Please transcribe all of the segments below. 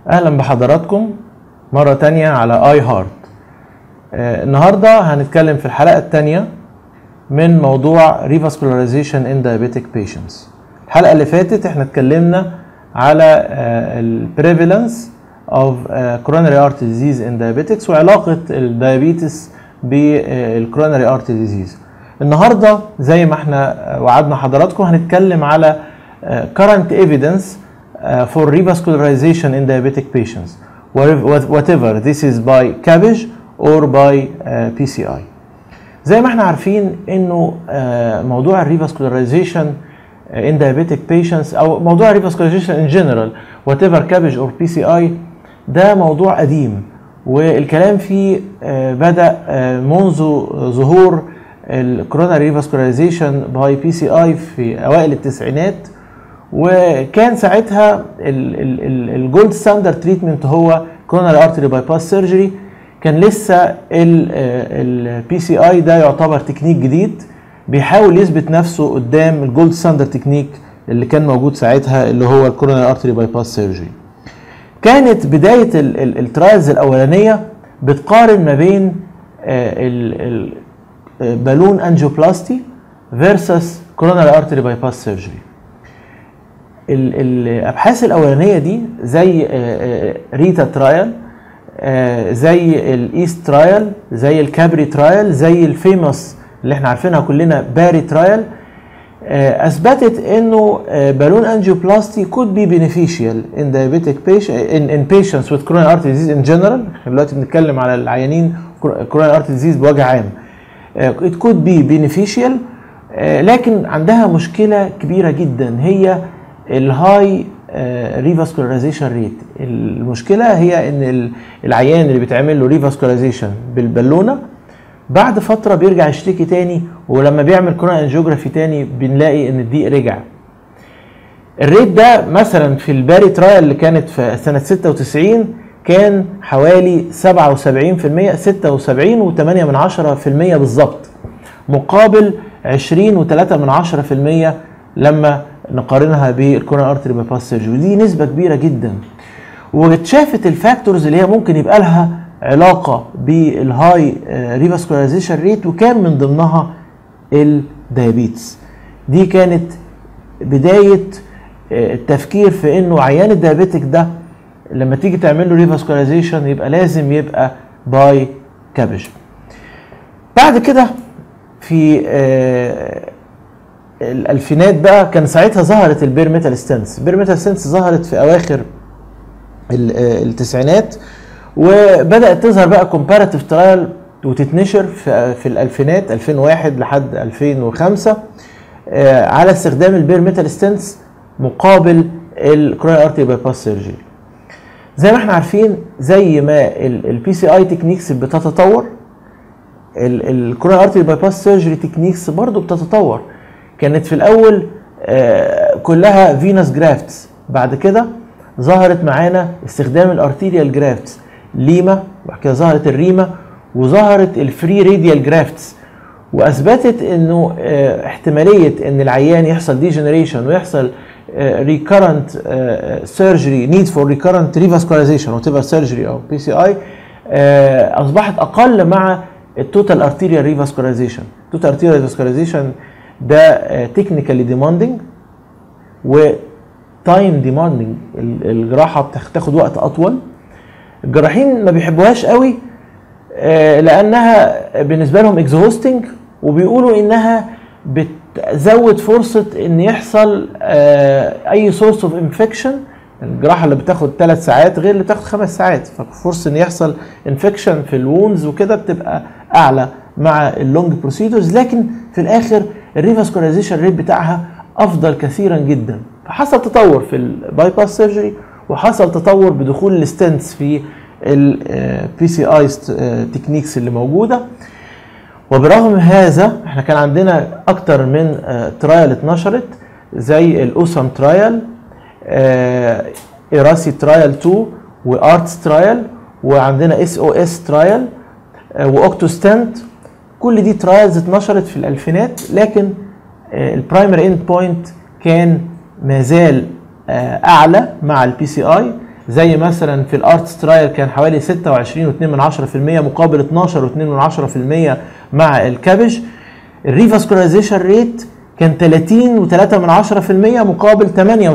اهلا بحضراتكم مرة تانية على اي هارت آه النهاردة هنتكلم في الحلقة التانية من موضوع revascularization in diabetic patients الحلقة اللي فاتت احنا اتكلمنا على آه ال prevalence of آه coronary artery disease in diabetics وعلاقة الديابيتس بالcoronary artery disease النهاردة زي ما احنا وعدنا حضراتكم هنتكلم على آه current evidence for revascularization in diabetic patients whatever this is by CABG or by uh, PCI زي ما احنا عارفين انه uh, موضوع الريفاسكولاريزيشن in diabetic patients او موضوع الريفاسكولاريزيشن in general whatever CABG or PCI ده موضوع قديم والكلام فيه uh, بدأ منذ ظهور الكوروناري ريفاسكولاريزيشن باي بي سي اي في اوائل التسعينات وكان ساعتها الجولد ستاندرد تريتمنت هو كوروناري ارتري باي باس سيرجري كان لسه البي سي اي ده يعتبر تكنيك جديد بيحاول يثبت نفسه قدام الجولد ستاندرد تكنيك اللي كان موجود ساعتها اللي هو الكوروناري ارتري باي باس سيرجري كانت بدايه الترايلز الاولانيه بتقارن ما بين بالون انجيوبلاستي فيرسس كوروناري ارتري باي باس سيرجري الابحاث الاولانيه دي زي ريتا ترايل زي الايست ترايل زي الكابري ترايل زي الفيموس اللي احنا عارفينها كلنا باري ترايل اثبتت انه بالون انجيوبلاستي could be beneficial in diabetic patient in, in patients with coronary artery disease in general احنا دلوقتي بنتكلم على العيانين coronary artery disease بوجه عام it could be beneficial لكن عندها مشكله كبيره جدا هي الهاي ريفاسكولاريزيشن ريت المشكله هي ان العيان اللي بيتعمل له ريفاسكولاريزيشن بالبالونه بعد فتره بيرجع يشتكي تاني ولما بيعمل كورونا انجيوجرافي تاني بنلاقي ان الضيق رجع الريت ده مثلا في الباري ترايل اللي كانت في سنه 96 كان حوالي 77% 76 و8 من 10% بالظبط مقابل 20 و3 من 10% لما نقارنها بالكوروناري ارتري باي باس سيرجري ودي نسبه كبيره جدا واتشافت الفاكتورز اللي هي ممكن يبقى لها علاقه بالهاي ريفاسكولاريزيشن ريت وكان من ضمنها الدايابيتس دي كانت بدايه التفكير في انه عيان الدايابيتك ده لما تيجي تعمل له ريفاسكولاريزيشن يبقى لازم يبقى باي كابج بعد كده في الالفينات بقى كان ساعتها ظهرت البير ميتال ستنس البير ميتال ستنس ظهرت في اواخر التسعينات وبدات تظهر بقى كومباراتيف ترايل وتتنشر في, في الالفينات 2001 لحد 2005 على استخدام البير ميتال ستنس مقابل الكروني ارتري باي باس سيرجري زي ما احنا عارفين زي ما البي سي اي تكنيكس بتتطور الكروني ارتري باي باس سيرجري تكنيكس برضو بتتطور كانت في الاول آه كلها فينوس جرافتس بعد كده ظهرت معانا استخدام الارتيريال جرافتس ليما وبعد كده ظهرت الريما وظهرت الفري راديال جرافتس واثبتت انه آه احتماليه ان العيان يحصل ديجنريشن ويحصل ريكرنت سيرجري نيد فور ريكرنت ريفاسكولاريزيشن وات ايفر سيرجري او بي سي اي اصبحت اقل مع التوتال ارتيريال ريفاسكولاريزيشن التوتال ارتيريال ريفاسكولاريزيشن ده تكنيكالي ديماندنج وتايم ديماندنج الجراحه بتاخد وقت اطول الجراحين ما بيحبوهاش قوي لانها بالنسبه لهم اكزهوستنج وبيقولوا انها بتزود فرصه ان يحصل اي سورس اوف انفكشن الجراحه اللي بتاخد ثلاث ساعات غير اللي بتاخد خمس ساعات ففرصه ان يحصل انفكشن في الوونز وكده بتبقى اعلى مع اللونج بروسيدورز لكن في الاخر الريفاسكولاريزيشن ريت بتاعها افضل كثيرا جدا فحصل تطور في الباي باس سيرجري وحصل تطور بدخول الستنتس في البي سي اي تكنيكس اللي موجوده وبرغم هذا احنا كان عندنا اكتر من ترايل اتنشرت زي الاوسم ترايل ايراسي ترايل 2 وارتس ترايل وعندنا اس او اس ترايل واوكتوستنت كل دي ترايلز اتنشرت في الالفينات لكن البرايمري اند بوينت كان ما زال اعلى مع البي سي اي زي مثلا في الارتس ترايل كان حوالي 26.2% مقابل 12.2% مع الكابج الريفاسكولايزيشن ريت كان 30.3% مقابل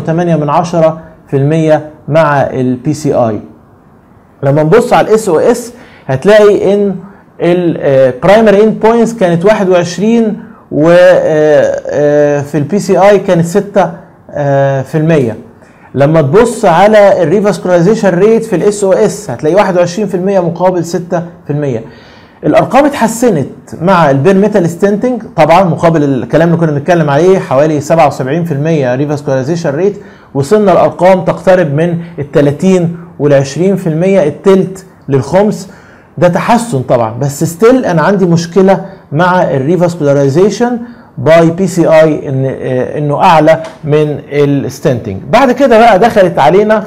8.8% مع البي سي اي لما نبص على الاس او اس هتلاقي ان البرايمري اند بوينتس كانت 21 وفي البي سي اي كانت 6 في المية لما تبص على الريفاسكولايزيشن ريت في الاس او اس هتلاقي 21% مقابل 6% الارقام اتحسنت مع البير ميتال ستنتنج طبعا مقابل الكلام اللي كنا بنتكلم عليه حوالي 77% ريفاسكولايزيشن ريت وصلنا لارقام تقترب من ال 30 وال 20% التلت للخمس ده تحسن طبعا بس ستيل انا عندي مشكله مع الريفاسكولاريزيشن باي بي سي اي ان انه اعلى من الستنتنج بعد كده بقى دخلت علينا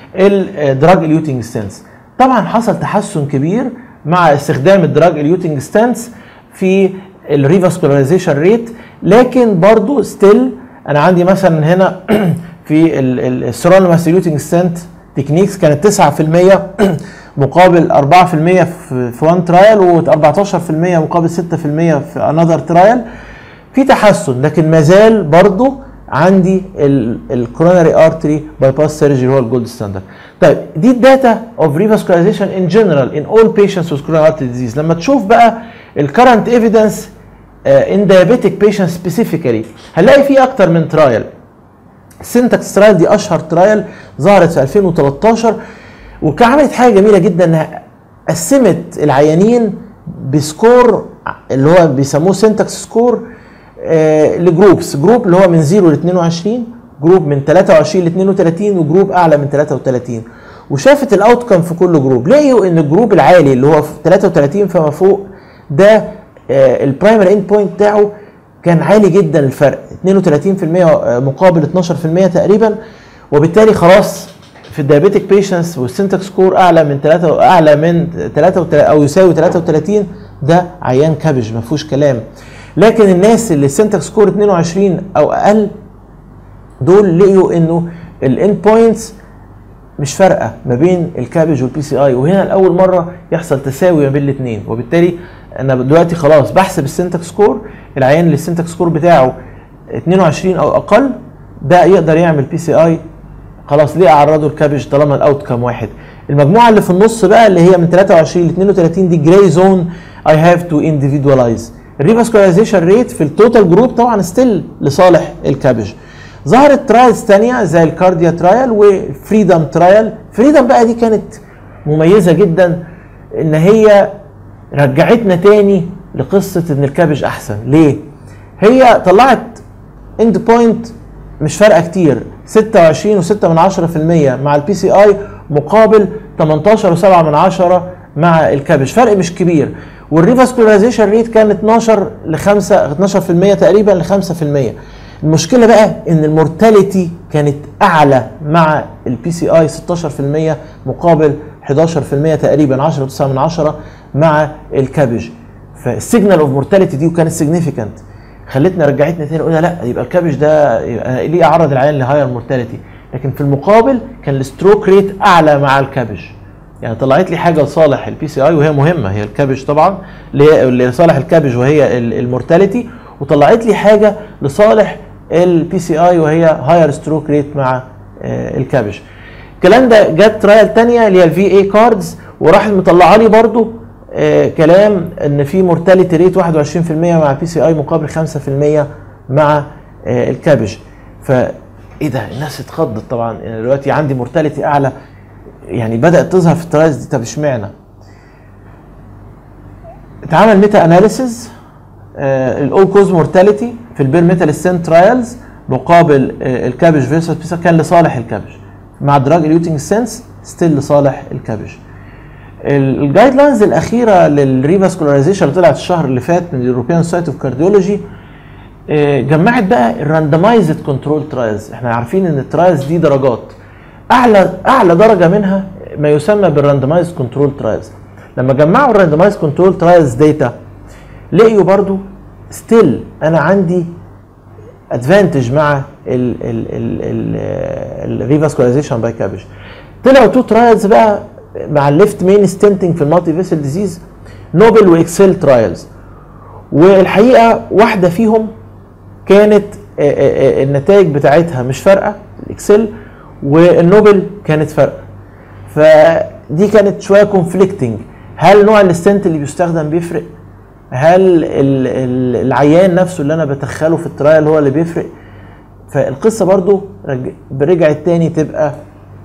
الدراج اليوتنج ستنس طبعا حصل تحسن كبير مع استخدام الدراج اليوتنج ستنس في الريفاسكولاريزيشن ريت لكن برضو ستيل انا عندي مثلا هنا في السيرولوماس اليوتنج ستنت تكنيكس كانت 9% مقابل 4% في 1 ترايل و14% مقابل 6% في انذر ترايل في تحسن لكن ما زال برضه عندي الكوروناري ارتري باي باس سيرجري هو الجولد ستاندرد طيب دي الداتا اوف ريفاسكولايزيشن ان جنرال ان اول بيشنتس with coronary artery disease لما تشوف بقى الكرنت ايفيدنس ان diabetic patients specifically هنلاقي في اكتر من ترايل سنتكس ترايل دي اشهر ترايل ظهرت في 2013 وعملت حاجه جميله جدا انها قسمت العيانين بسكور اللي هو بيسموه سنتكس سكور آه لجروبس جروب اللي هو من 0 ل 22 جروب من 23 ل 32 وجروب اعلى من 33 وشافت الاوت كم في كل جروب لقيوا ان الجروب العالي اللي هو في 33 فما فوق ده آه البرايمري اند بوينت بتاعه كان عالي جدا الفرق 32% مقابل 12% تقريبا وبالتالي خلاص في الدايابيتك بيشنتس والسنتك سكور اعلى من 3 اعلى من 3 او يساوي 33 ده عيان كابج ما فيهوش كلام لكن الناس اللي السنتك سكور 22 او اقل دول لقيوا انه الاند بوينتس مش فارقه ما بين الكابج والبي سي اي وهنا لاول مره يحصل تساوي ما بين الاثنين وبالتالي انا دلوقتي خلاص بحسب السنتك سكور العيان اللي السنتك سكور بتاعه 22 او اقل ده يقدر يعمل بي سي اي خلاص ليه اعرضه الكابج طالما الاوت كام واحد المجموعه اللي في النص بقى اللي هي من 23 ل 32 دي جراي زون اي هاف تو انديفيدواليز الريفاسكولايزيشن ريت في التوتال جروب طبعا ستيل لصالح الكابج ظهرت ترايلز ثانيه زي الكارديا ترايل وفريدم ترايل فريدم بقى دي كانت مميزه جدا ان هي رجعتنا تاني لقصه ان الكابج احسن ليه هي طلعت اند بوينت مش فارقه كتير 26 و6 من 10% مع البي سي اي مقابل 18 و7 من 10 مع الكابج فرق مش كبير والريفاسكولايزيشن ريت كان 12 ل 5 12% تقريبا ل 5% المشكله بقى ان المورتاليتي كانت اعلى مع البي سي اي 16% مقابل 11% تقريبا 10 و9 من 10 مع الكابج فالسيجنال اوف مورتاليتي دي وكانت سيجنيفيكانت خلتنا رجعتنا تاني قلنا لا يبقى الكابج ده يبقى ليه اعرض العيان لهاير مورتاليتي لكن في المقابل كان الستروك ريت اعلى مع الكابج يعني طلعت لي حاجه لصالح البي سي اي وهي مهمه هي الكابج طبعا لصالح الكابج وهي المورتاليتي وطلعت لي حاجه لصالح البي سي اي وهي هاير ستروك ريت مع الكابج الكلام ده جت ترايل ثانيه اللي هي الفي اي كاردز وراحت مطلعه لي برضو آه كلام ان في مورتاليتي ريت 21% مع البي سي اي مقابل 5% مع آه الكابج فايه ده الناس اتخضت طبعا يعني دلوقتي عندي مورتاليتي اعلى يعني بدات تظهر في الترايلز دي طب اشمعنى؟ اتعمل ميتا اناليسيز الاول كوز مورتاليتي في البير ميتال ستين ترايلز مقابل آه الكابج فيرسس كان لصالح الكابج مع دراج اليوتنج سنس ستيل لصالح الكابج الجايد لاينز الاخيره للريفاسكولايزيشن اللي طلعت الشهر اللي فات من اليوروبيان سايت اوف كارديولوجي جمعت بقى الراندمايزد كنترول ترايلز احنا عارفين ان الترايلز دي درجات اعلى اعلى درجه منها ما يسمى بالراندمايزد كنترول ترايلز لما جمعوا الراندمايزد كنترول ترايلز داتا لقيوا برضو ستيل انا عندي ادفانتج مع الريفاسكولايزيشن باي كابج طلعوا تو ترايلز بقى مع الليفت مين ستنتنج في المالتي فيسل ديزيز نوبل واكسل ترايلز والحقيقه واحده فيهم كانت آه، آه، آه، النتائج بتاعتها مش فارقه الاكسل والنوبل كانت فارقه فدي كانت شويه كونفليكتنج هل نوع الستنت اللي بيستخدم بيفرق هل ال- ال- العيان نفسه اللي انا بدخله في الترايل هو اللي بيفرق فالقصه برضو رج- رجعت تاني تبقى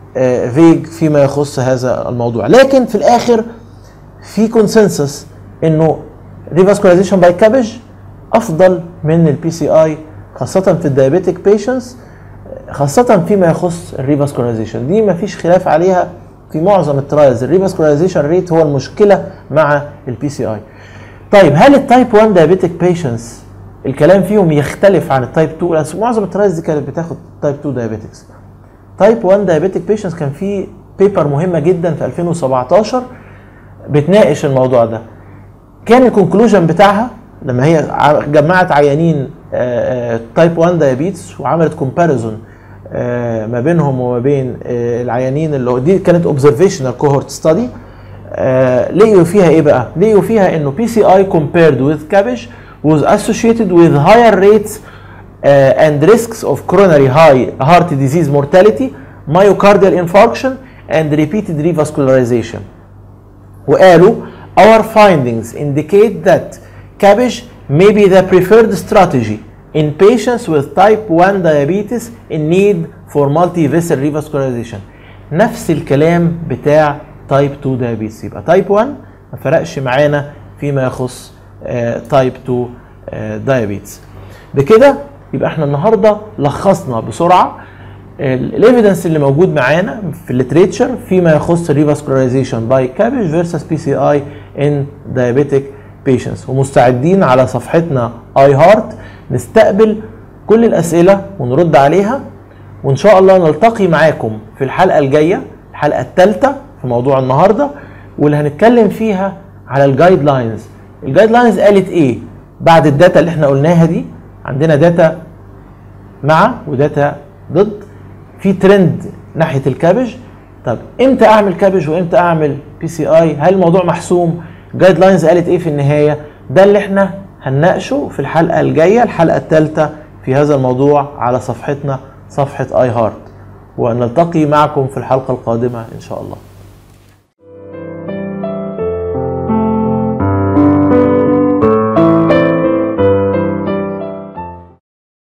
فيج فيما يخص هذا الموضوع لكن في الاخر في كونسنسس انه ريفاسكولايزيشن باي كابج افضل من البي سي اي خاصه في الدايابيتك بيشنتس خاصه فيما يخص الريفاسكولايزيشن دي ما فيش خلاف عليها في معظم الترايلز الريفاسكولايزيشن ريت هو المشكله مع البي سي اي طيب هل التايب 1 دايابيتك بيشنتس الكلام فيهم يختلف عن التايب 2 لأن معظم الترايلز دي كانت بتاخد تايب 2 دايابيتكس تايب 1 دايابيتك بيشنتس كان في بيبر مهمه جدا في 2017 بتناقش الموضوع ده كان الكونكلوجن بتاعها لما هي ع- جمعت عيانين تايب 1 دايابيتس وعملت كومباريزون ما بينهم وما بين آه، العيانين اللي هو- دي كانت اوبزرفيشنال كوهورت ستادي لقيوا فيها ايه بقى؟ لقيوا فيها انه بي سي اي compared with cabbage was associated with higher rates uh, and risks of coronary high heart disease mortality, myocardial infarction and repeated revascularization. وقالوا our findings indicate that cabbage may be the preferred strategy in patients with type 1 diabetes in need for multi-vessel revascularization نفس الكلام بتاع تايب 2 diabetes يبقى تايب 1 ما فرقش معانا فيما يخص تايب 2 diabetes بكده يبقى احنا النهارده لخصنا بسرعه الايفيدنس اللي موجود معانا في الليتريتشر فيما يخص الريفاسكولايزيشن باي كابج فيرسس بي سي اي ان دايابيتك بيشنتس ومستعدين على صفحتنا اي هارت نستقبل كل الاسئله ونرد عليها وان شاء الله نلتقي معاكم في الحلقه الجايه الحلقه الثالثه في موضوع النهارده واللي هنتكلم فيها على الجايد لاينز الجايد لاينز قالت ايه بعد الداتا اللي احنا قلناها دي عندنا داتا مع وداتا ضد في ترند ناحيه الكابج طب امتى اعمل كابج وامتى اعمل بي سي اي هل الموضوع محسوم جايد لاينز قالت ايه في النهايه ده اللي احنا هنناقشه في الحلقه الجايه الحلقه الثالثه في هذا الموضوع على صفحتنا صفحه اي هارت ونلتقي معكم في الحلقه القادمه ان شاء الله